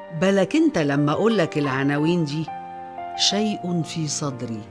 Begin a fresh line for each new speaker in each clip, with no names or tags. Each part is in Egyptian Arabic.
بالك انت لما اقولك العناوين دي شيء في صدري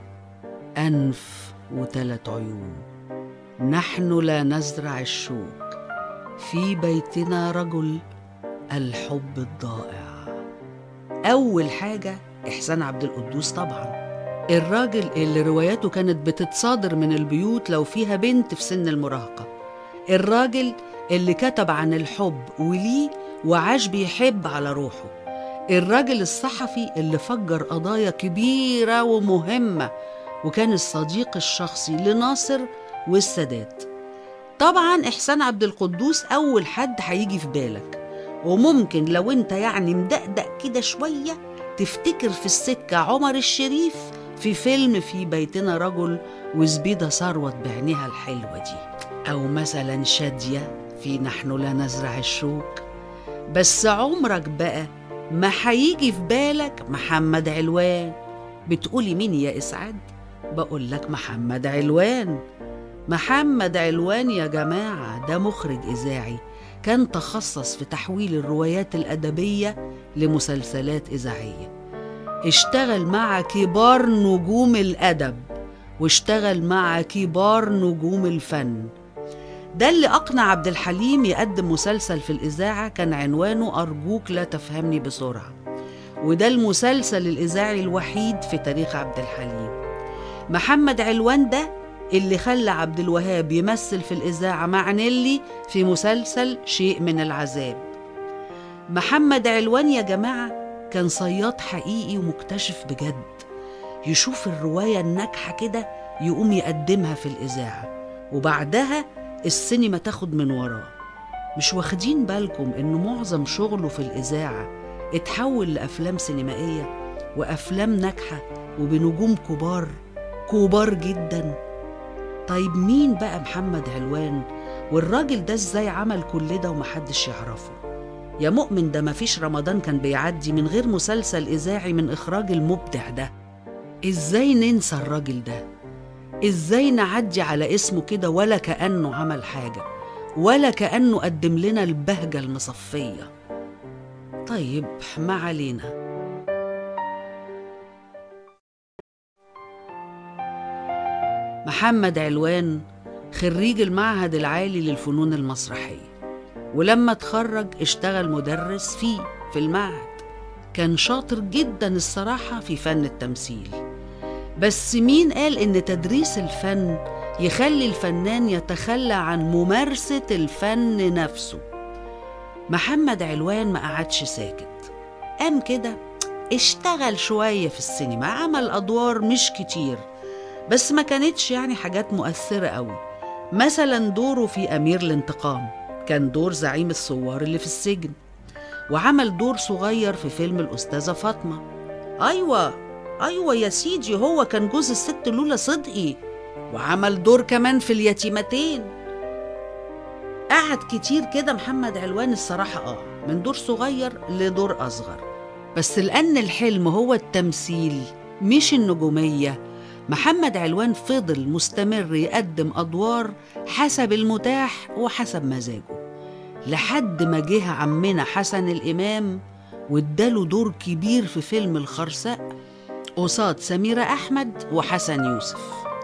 انف وثلاث عيون نحن لا نزرع الشوك في بيتنا رجل الحب الضائع اول حاجه احسان عبد القدوس طبعا الراجل اللي رواياته كانت بتتصادر من البيوت لو فيها بنت في سن المراهقه الراجل اللي كتب عن الحب وليه وعاش بيحب على روحه الراجل الصحفي اللي فجر قضايا كبيرة ومهمة وكان الصديق الشخصي لناصر والسادات طبعا إحسان عبد القدوس أول حد هيجي في بالك وممكن لو انت يعني مدقدق كده شوية تفتكر في السكة عمر الشريف في فيلم في بيتنا رجل وزبيدة ثروت بعينيها الحلوة دي أو مثلا شادية في نحن لا نزرع الشوك بس عمرك بقى ما هيجي في بالك محمد علوان بتقولي مين يا إسعاد؟ بقول لك محمد علوان محمد علوان يا جماعة ده مخرج إذاعي كان تخصص في تحويل الروايات الأدبية لمسلسلات إذاعية اشتغل مع كبار نجوم الأدب واشتغل مع كبار نجوم الفن ده اللي أقنع عبد الحليم يقدم مسلسل في الإذاعة كان عنوانه أرجوك لا تفهمني بسرعة وده المسلسل الإذاعي الوحيد في تاريخ عبد الحليم محمد علوان ده اللي خلى عبد الوهاب يمثل في الإذاعة مع نيلي في مسلسل شيء من العذاب محمد علوان يا جماعة كان صياد حقيقي ومكتشف بجد يشوف الرواية الناجحة كده يقوم يقدمها في الإذاعة وبعدها السينما تاخد من وراه مش واخدين بالكم إن معظم شغله في الإذاعة اتحول لأفلام سينمائية وأفلام ناجحة وبنجوم كبار كبار جدا طيب مين بقى محمد علوان والراجل ده ازاي عمل كل ده ومحدش يعرفه يا مؤمن ده مفيش رمضان كان بيعدي من غير مسلسل إذاعي من إخراج المبدع ده ازاي ننسى الراجل ده ازاي نعدي على اسمه كده ولا كأنه عمل حاجة ولا كأنه قدم لنا البهجة المصفية طيب ما علينا محمد علوان خريج المعهد العالي للفنون المسرحية ولما اتخرج اشتغل مدرس فيه في المعهد كان شاطر جدا الصراحة في فن التمثيل بس مين قال إن تدريس الفن يخلي الفنان يتخلى عن ممارسة الفن نفسه محمد علوان ما قعدش ساكت قام كده اشتغل شوية في السينما عمل أدوار مش كتير بس ما كانتش يعني حاجات مؤثرة قوي مثلا دوره في أمير الانتقام كان دور زعيم الثوار اللي في السجن وعمل دور صغير في فيلم الأستاذة فاطمة أيوة أيوة يا سيدي هو كان جوز الست لولا صدقي وعمل دور كمان في اليتيمتين قعد كتير كده محمد علوان الصراحة آه من دور صغير لدور أصغر بس لأن الحلم هو التمثيل مش النجومية محمد علوان فضل مستمر يقدم أدوار حسب المتاح وحسب مزاجه لحد ما جه عمنا حسن الإمام واداله دور كبير في فيلم الخرساء قصاد سميرة أحمد وحسن يوسف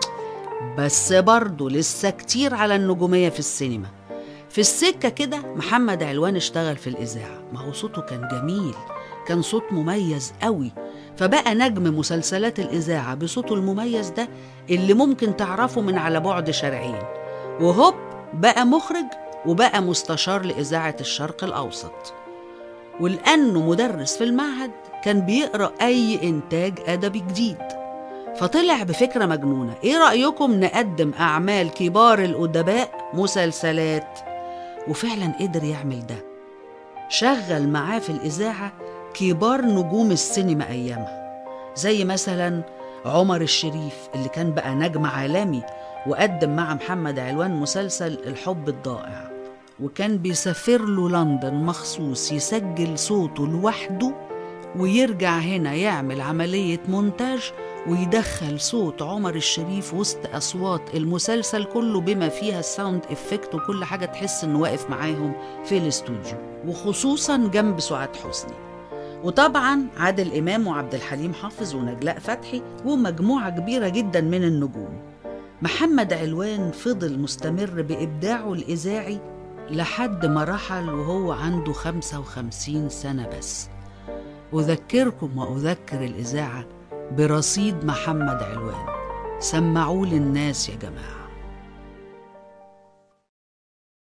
بس برضه لسه كتير على النجومية في السينما في السكة كده محمد علوان اشتغل في الإذاعة ما هو صوته كان جميل كان صوت مميز قوي فبقى نجم مسلسلات الإذاعة بصوته المميز ده اللي ممكن تعرفه من على بعد شارعين وهوب بقى مخرج وبقى مستشار لإذاعة الشرق الأوسط ولأنه مدرس في المعهد كان بيقرأ أي إنتاج أدبي جديد فطلع بفكرة مجنونة إيه رأيكم نقدم أعمال كبار الأدباء مسلسلات وفعلا قدر يعمل ده شغل معاه في الإذاعة كبار نجوم السينما أيامها زي مثلا عمر الشريف اللي كان بقى نجم عالمي وقدم مع محمد علوان مسلسل الحب الضائع وكان بيسافر له لندن مخصوص يسجل صوته لوحده ويرجع هنا يعمل عملية مونتاج ويدخل صوت عمر الشريف وسط أصوات المسلسل كله بما فيها الساوند إفكت وكل حاجة تحس إنه واقف معاهم في الاستوديو وخصوصا جنب سعاد حسني وطبعا عادل إمام وعبد الحليم حافظ ونجلاء فتحي ومجموعة كبيرة جدا من النجوم محمد علوان فضل مستمر بإبداعه الإذاعي لحد ما رحل وهو عنده 55 سنة بس أذكركم وأذكر الإذاعة برصيد محمد علوان سمعوه للناس يا جماعه